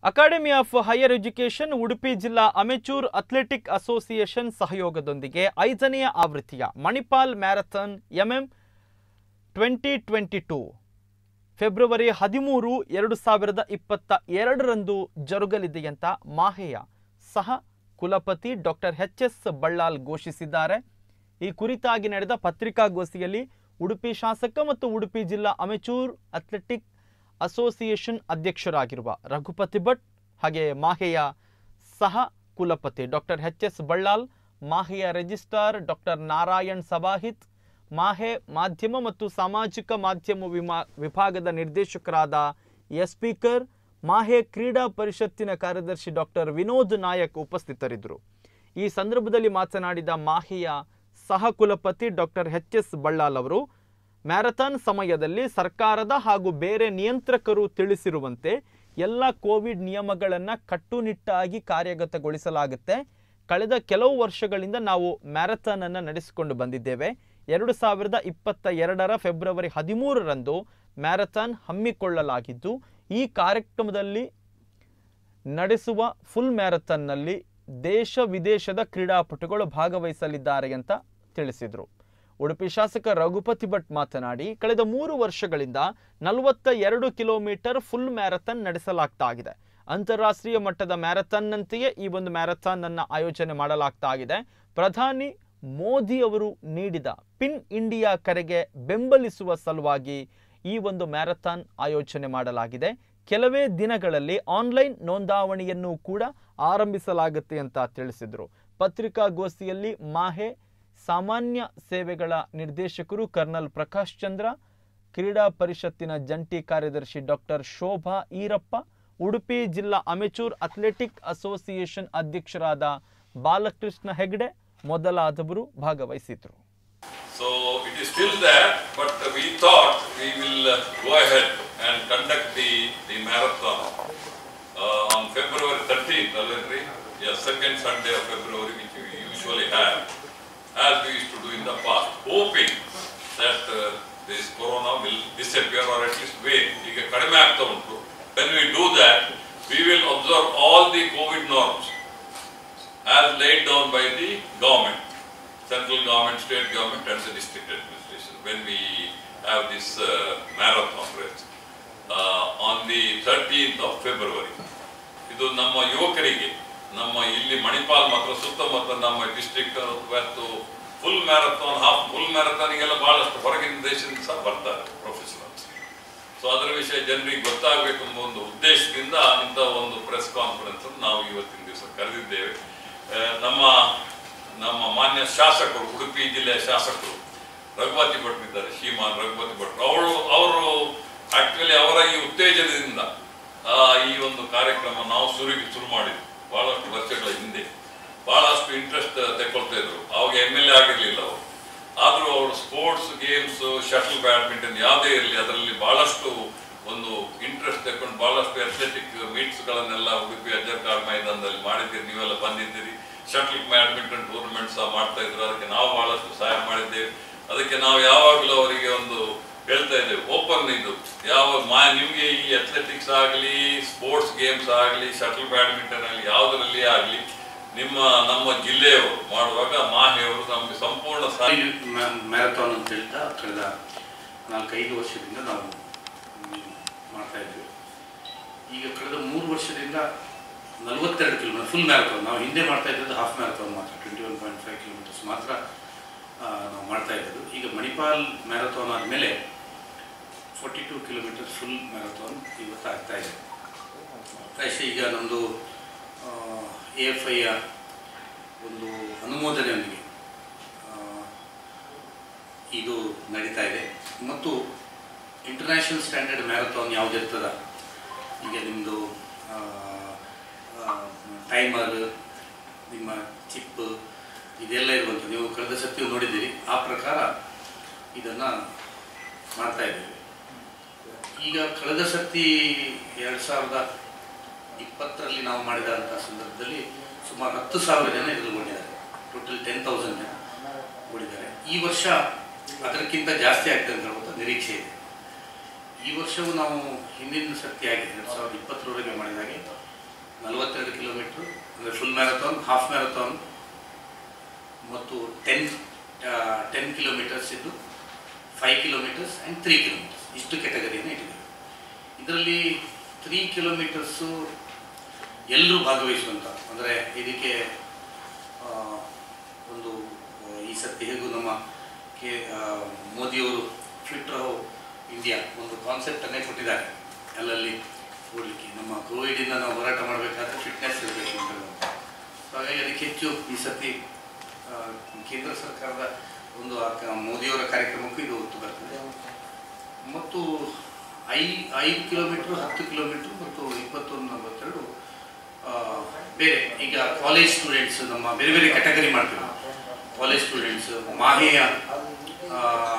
Academy of higher education Udupi ಜಿಲ್ಲಾ amateur athletic association ಸಹಯೋಗದೊಂದಿಗೆ ಐದನೆಯ ಆವೃತ್ತಿಯ Manipal marathon MM twenty twenty two February ಹದಿಮೂರು ಎರಡು ಸಾವಿರದ ಇಪ್ಪತ್ತ ಎರಡರಂದು ಜರುಗಲಿದೆ ಅಂತ ಮಾಹೆಯ ಸಹ ಕುಲಪತಿ ಡಾಕ್ಟರ್ ಎಚ್ ಎಸ್ ಬಳ್ಳಾಲ್ ಘೋಷಿಸಿದ್ದಾರೆ ಈ ಕುರಿತಾಗಿ ನಡೆದ ಪತ್ರಿಕಾಗೋಷ್ಠಿಯಲ್ಲಿ ಉಡುಪಿ ಶಾಸಕ ಮತ್ತು ಉಡುಪಿ ಜಿಲ್ಲಾ ಅಮೆಚೂರ್ ಅಥ್ಲೆಟಿಕ್ ಅಸೋಸಿಯೇಷನ್ ಅಧ್ಯಕ್ಷರಾಗಿರುವ ರಘುಪತಿ ಭಟ್ ಹಾಗೆ ಮಾಹೆಯ ಸಹ ಕುಲಪತಿ ಡಾಕ್ಟರ್ ಎಚ್ ಎಸ್ ಬಳ್ಳಾಲ್ ಮಾಹೆಯ registrar doctor Narayan Sabahit MAHE ಮಾಧ್ಯಮ ಮತ್ತು ಸಾಮಾಜಿಕ ಮಾಧ್ಯಮ ವಿಮಾ ವಿಭಾಗದ ನಿರ್ದೇಶಕರಾದ ಎಸ್ ಸ್ಪೀಕರ್ ಮಾಹೆ ಕ್ರೀಡಾ ಪರಿಷತ್ತಿನ ಕಾರ್ಯದರ್ಶಿ ಡಾಕ್ಟರ್ ವಿನೋದ್ ನಾಯಕ್ ಉಪಸ್ಥಿತರಿದ್ದರು ಈ ಸಂದರ್ಭದಲ್ಲಿ ಮಾತನಾಡಿದ ಮಾಹೆಯ ಸಹ ಕುಲಪತಿ ಡಾಕ್ಟರ್ ಎಚ್ ಎಸ್ ಬಳ್ಳಾಲ್ ಅವರು ಮ್ಯಾರಥಾನ್ ಸಮಯದಲ್ಲಿ ಸರ್ಕಾರದ ಹಾಗೂ ಬೇರೆ ನಿಯಂತ್ರಕರು ತಿಳಿಸಿರುವಂತೆ ಎಲ್ಲ ಕೋವಿಡ್ ನಿಯಮಗಳನ್ನು ಕಟ್ಟುನಿಟ್ಟಾಗಿ ಕಾರ್ಯಗತಗೊಳಿಸಲಾಗುತ್ತೆ ಕಳೆದ ಕೆಲವು ವರ್ಷಗಳಿಂದ ನಾವು ಮ್ಯಾರಥಾನ್ ಅನ್ನು ನಡೆಸಿಕೊಂಡು ಬಂದಿದ್ದೇವೆ ಎರಡು ಸಾವಿರದ ಇಪ್ಪತ್ತ ಎರಡರ ಫೆಬ್ರವರಿ ಹದಿಮೂರರಂದು ಮ್ಯಾರಥಾನ್ ಹಮ್ಮಿಕೊಳ್ಳಲಾಗಿದ್ದು ಈ ಕಾರ್ಯಕ್ರಮದಲ್ಲಿ ನಡೆಸುವ ಫುಲ್ ಮ್ಯಾರಥಾನ್ನಲ್ಲಿ ದೇಶ ವಿದೇಶದ ಕ್ರೀಡಾಪಟುಗಳು ಭಾಗವಹಿಸಲಿದ್ದಾರೆ ಅಂತ ತಿಳಿಸಿದರು ಉಡುಪಿ ಶಾಸಕ ರಘುಪತಿ ಭಟ್ ಮಾತನಾಡಿ ಕಳೆದ ಮೂರು ವರ್ಷಗಳಿಂದ ನಲವತ್ತ ಎರಡು ಕಿಲೋಮೀಟರ್ ಫುಲ್ ಮ್ಯಾರಥಾನ್ ನಡೆಸಲಾಗ್ತಾ ಇದೆ ಅಂತಾರಾಷ್ಟ್ರೀಯ ಮಟ್ಟದ ಮ್ಯಾರಥಾನ್ನಂತೆಯೇ ಈ ಒಂದು ಮ್ಯಾರಥಾನ್ ಅನ್ನ ಆಯೋಜನೆ ಮಾಡಲಾಗ್ತಾ ಇದೆ ಪ್ರಧಾನಿ ಮೋದಿ ಅವರು ನೀಡಿದ ಪಿನ್ ಇಂಡಿಯಾ ಕರೆಗೆ ಬೆಂಬಲಿಸುವ ಸಲುವಾಗಿ ಈ ಒಂದು ಮ್ಯಾರಥಾನ್ ಆಯೋಜನೆ ಮಾಡಲಾಗಿದೆ ಕೆಲವೇ ದಿನಗಳಲ್ಲಿ ಆನ್ಲೈನ್ ನೋಂದಾವಣಿಯನ್ನು ಕೂಡ ಆರಂಭಿಸಲಾಗುತ್ತೆ ಅಂತ ತಿಳಿಸಿದರು ಪತ್ರಿಕಾಗೋಷ್ಠಿಯಲ್ಲಿ ಮಾಹೆ ಸಾಮಾನ್ಯ ಸೇವೆಗಳ ನಿರ್ದೇಶಕರು ಕರ್ನಲ್ ಪ್ರಕಾಶ್ ಚಂದ್ರ ಕ್ರೀಡಾ ಪರಿಷತ್ತಿನ ಜಂಟಿ ಕಾರ್ಯದರ್ಶಿ ಡಾಕ್ಟರ್ ಶೋಭಾ ಈರಪ್ಪ ಉಡುಪಿ ಜಿಲ್ಲಾ ಅಮೆಚೂರ್ ಅಥ್ಲೆಟಿಕ್ ಅಸೋಸಿಯೇಷನ್ ಅಧ್ಯಕ್ಷರಾದ ಬಾಲಕೃಷ್ಣ ಹೆಗ್ಡೆ ಮೊದಲಾದವರು ಭಾಗವಹಿಸಿದ್ರು So it is still there, but we thought we will uh, go ahead and conduct the, the marathon uh, on February 13th, already, yeah, second Sunday of February, which we usually have, as we used to do in the past, hoping that uh, this corona will disappear or at least wane. ಈಗ ಕಡಿಮೆ ಆಗ್ತಾ ಉಂಟು. When we do that, we will observe all the COVID norms as laid down by the government central government, state government and the district administration when we have this uh, marathon race uh, on the 13th of February. ಇದು ನಮ್ಮ ಯುವಕರಿಗೆ ನಮ್ಮ ಇಲ್ಲಿ ಮಣಿಪಾಲ್ ಮಾತ್ರ ಸುತ್ತಮುತ್ತ ನಮ್ಮ district ಮತ್ತು full marathon half full ಮ್ಯಾರಥಾನಿಗೆಲ್ಲ ಬಹಳಷ್ಟು ಹೊರಗಿನ ದೇಶದಿಂದ ಸಹ ಬರ್ತಾರೆ ಪ್ರೊಫೆಷನಲ್ಸ್ ಸೊ ಅದರ ವಿಷಯ ಜನರಿಗೆ ಗೊತ್ತಾಗಬೇಕು ಎಂಬ ಒಂದು ಉದ್ದೇಶದಿಂದ ಇಂಥ ಒಂದು ಪ್ರೆಸ್ ಕಾನ್ಫರೆನ್ಸ್ ನಾವು ಇವತ್ತಿನ ದಿವಸ ಕರೆದಿದ್ದೇವೆ ಆ, ನಮ್ಮ ನಮ್ಮ ಮಾನ್ಯ ಶಾಸಕರು ಉಡುಪಿ ಜಿಲ್ಲೆಯ ಶಾಸಕರು ರಘುಪತಿ ಭಟ್ ಇದ್ದಾರೆ ಶ್ರೀಮಾನ್ ರಘುಪತಿ ಭಟ್ ಅವರು ಅವರು ಆಕ್ಚುಲಿ ಅವರ ಈ ಉತ್ತೇಜನದಿಂದ ಆ, ಈ ಒಂದು ಕಾರ್ಯಕ್ರಮ ನಾವು ಶುರು ಶುರು ಮಾಡಿದ್ವಿ ಬಹಳಷ್ಟು ವರ್ಷಗಳ ಹಿಂದೆ ಬಹಳಷ್ಟು ಇಂಟ್ರೆಸ್ಟ್ ತೆಕೊಳ್ತಾ ಇದ್ರು ಅವಾಗ ಎಮ್ ಎಲ್ ಎ ಆಗಿರ್ಲಿಲ್ಲ ಅವರು ಆದ್ರೂ ಅವರು ಸ್ಪೋರ್ಟ್ಸ್ ಗೇಮ್ಸ್ ಶಟಲ್ ಬ್ಯಾಡ್ಮಿಂಟನ್ ಯಾವುದೇ ಇರಲಿ ಅದರಲ್ಲಿ ಬಹಳಷ್ಟು ಒಂದು ಇಂಟ್ರೆಸ್ಟ್ ತಕೊಂಡು ಬಹಳಷ್ಟು ಅಥ್ಲೆಟಿಕ್ ಮೀಟ್ಸ್ ಗಳನ್ನೆಲ್ಲ ಉಡುಪಿ ಅಜ್ಜರ್ಕಾಡ್ ಮೈದಾನದಲ್ಲಿ ಮಾಡಿದ್ದೀರಿ ನೀವೆಲ್ಲ ಬಂದಿದ್ದೀರಿ ಶಟಲ್ ಬ್ಯಾಡ್ಮಿಂಟನ್ ಟೂರ್ನಮೆಂಟ್ ಸಹ ಮಾಡ್ತಾ ಇದ್ರು ಅದಕ್ಕೆ ನಾವು ಬಹಳಷ್ಟು ಸಹಾಯ ಮಾಡಿದ್ದೇವೆ ಅದಕ್ಕೆ ನಾವು ಯಾವಾಗಲೂ ಅವರಿಗೆ ಒಂದು ಹೇಳ್ತಾ ಇದ್ದೇವೆ ಓಪನ್ ಇದು ಯಾವ ಮಾ ನಿಮಗೆ ಈ ಅಥ್ಲೆಟಿಕ್ಸ್ ಆಗಲಿ ಸ್ಪೋರ್ಟ್ಸ್ ಗೇಮ್ಸ್ ಆಗಲಿ ಶಟಲ್ ಬ್ಯಾಡ್ಮಿಂಟನ್ ಆಗಲಿ ಯಾವುದರಲ್ಲಿ ಆಗಲಿ ನಿಮ್ಮ ನಮ್ಮ ಜಿಲ್ಲೆಯವರು ಮಾಡುವಾಗ ಮಾಹೆಯವರು ನಮಗೆ ಸಂಪೂರ್ಣ ಸಹಾಯ ಮ್ಯಾರಥಾನ್ ಅಂತ ಹೇಳ್ತಾ ಕಳೆದ ನಾಲ್ಕೈದು ವರ್ಷದಿಂದ ನಾವು ಮ್, ಮಾಡ್ತಾ ಇದ್ದೀವಿ ಈಗ ಕಳೆದ ಮೂರು ವರ್ಷದಿಂದ ನಲವತ್ತೆರಡು ಕಿಲೋಮೀಟರ್ ಫುಲ್ ಮ್ಯಾರಥಾನ್ ನಾವು ಹಿಂದೆ ಮಾಡ್ತಾ ಇದ್ದದ್ದು ಹಾಫ್ ಮ್ಯಾರಥಾನ್ ಮಾತ್ರ twenty one point five kilometres ಮಾತ್ರ ಆ, ನಾವು ಮಾಡ್ತಾ ಇದ್ದದ್ದು ಈಗ ಮಣಿಪಾಲ್ ಮ್ಯಾರಥಾನ್ ಆದಮೇಲೆ forty two kilometre full marathon ಇವತ್ತು ಆಗ್ತಾ ಇದೆ ಪ್ರಾಯಶಃ ಈಗ ನಮ್ಮದು ಎ ಎಫ್ ಐಯ ಒಂದು ಅನುಮೋದನೆಯೊಂದಿಗೆ ಆ, ಇದು ನಡೀತಾ ಇದೆ ಮತ್ತು ಇಂಟರ್ನ್ಯಾಷನಲ್ ಸ್ಟ್ಯಾಂಡರ್ಡ್ ಮ್ಯಾರಥಾನ್ ಯಾವುದಿರ್ತದ ಈಗ ನಿಮ್ಮದು ಟೈಮರ್ ನಿಮ್ಮ ಚಿಪ್ ಇದೆಲ್ಲ ಇರುವಂಥ ನೀವು ಕಳೆದ ಸತಿ ನೋಡಿದ್ದೀರಿ ಆ ಪ್ರಕಾರ ಇದನ್ನು ಮಾಡ್ತಾ ಇದ್ದೇವೆ ಈಗ ಕಳೆದ ಸರ್ತಿ ಎರಡು ಸಾವಿರದ ಇಪ್ಪತ್ತರಲ್ಲಿ ನಾವು ಮಾಡಿದಂಥ ಸಂದರ್ಭದಲ್ಲಿ ಸುಮಾರು ಹತ್ತು ಸಾವಿರ ಜನ ಇದರಲ್ಲಿ ಓಡಿದ್ದಾರೆ ಟೋಟಲ್ ಟೆನ್ ತೌಸಂಡ್ ಜನ ಓಡಿದ್ದಾರೆ ಈ ವರ್ಷ ಅದಕ್ಕಿಂತ ಜಾಸ್ತಿ ಆಗ್ತದೆ ಅಂತ ಹೇಳುವಂಥ ನಿರೀಕ್ಷೆ ಇದೆ ಈ ವರ್ಷವೂ ನಾವು ಹಿಂದಿನ ಸರ್ತಿ ಆಗಿದೆ ಎರಡು ಸಾವಿರದ ಇಪ್ಪತ್ತರವರೆಗೆ ಮಾಡಿದಾಗೆ ನಲವತ್ತೆರಡು ಕಿಲೋಮೀಟ್ರ್ ಅಂದರೆ ಫುಲ್ ಮ್ಯಾರಥಾನ್ ಹಾಫ್ ಮ್ಯಾರಥಾನ್ ಮತ್ತು ಟೆನ್ ಟೆನ್ ಕಿಲೋಮೀಟರ್ಸ್ ಇದ್ದು five kilometres and three kilometres ಇಷ್ಟು ಕೆಟಗರಿಯನ್ನು ಇಟ್ಟಿದ್ದೇವೆ ಇದರಲ್ಲಿ ತ್ರೀ ಕಿಲೋಮೀಟರ್ಸು ಎಲ್ಲರೂ ಭಾಗವಹಿಸುವಂಥ ಅಂದರೆ ಇದಕ್ಕೆ ಆ, ಒಂದು ಆ, ಈ ಸತಿ ಹೇಗೂ ನಮ್ಮ ಕೆ ಆ, ಮೋದಿಯವರು ಫಿಟ್ ರಹೋ ಇಂಡಿಯಾ ಒಂದು ಕಾನ್ಸೆಪ್ಟನ್ನೇ ಕೊಟ್ಟಿದ್ದಾರೆ ಅಲ್ಲಲ್ಲಿ ಓಡಲಿಕ್ಕೆ ನಮ್ಮ ಕೋವಿಡಿಂದ ನಾವು ಹೋರಾಟ ಮಾಡಬೇಕಾದ್ರೆ ಫಿಟ್ನೆಸ್ ಇರಬೇಕು ಅಂತ ಹೇಳುವಂಥ. ಸೊ ಹಾಗಾಗಿ ಅದಕ್ಕೆ ಹೆಚ್ಚು ಈ ಸತಿ ಆ, ಕೇಂದ್ರ ಸರ್ಕಾರದ ಒಂದು ಆ ಕ- ಮೋದಿಯವರ ಕಾರ್ಯಕ್ರಮಕ್ಕೂ ಇದು ಒತ್ತು ಬರ್ತದೆ ಮತ್ತು ಐ ಐದು ಕಿಲೋಮೀಟ್ರ್ ಹತ್ತು ಕಿಲೋಮೀಟ್ರ್ ಮತ್ತು ಇಪ್ಪತ್ತೊಂದು ನಲವತ್ತೆರಡು ಆ, ಬೇರೆ ಈಗ ಕಾಲೇಜ್ ಸ್ಟೂಡೆಂಟ್ಸ್ ನಮ್ಮ ಬೇರೆ ಬೇರೆ ಕ್ಯಾಟಗರಿ ಮಾಡ್ತೀವಿ ಕಾಲೇಜ್ ಸ್ಟೂಡೆಂಟ್ಸ್ ಮಾಹೆಯ ಆ,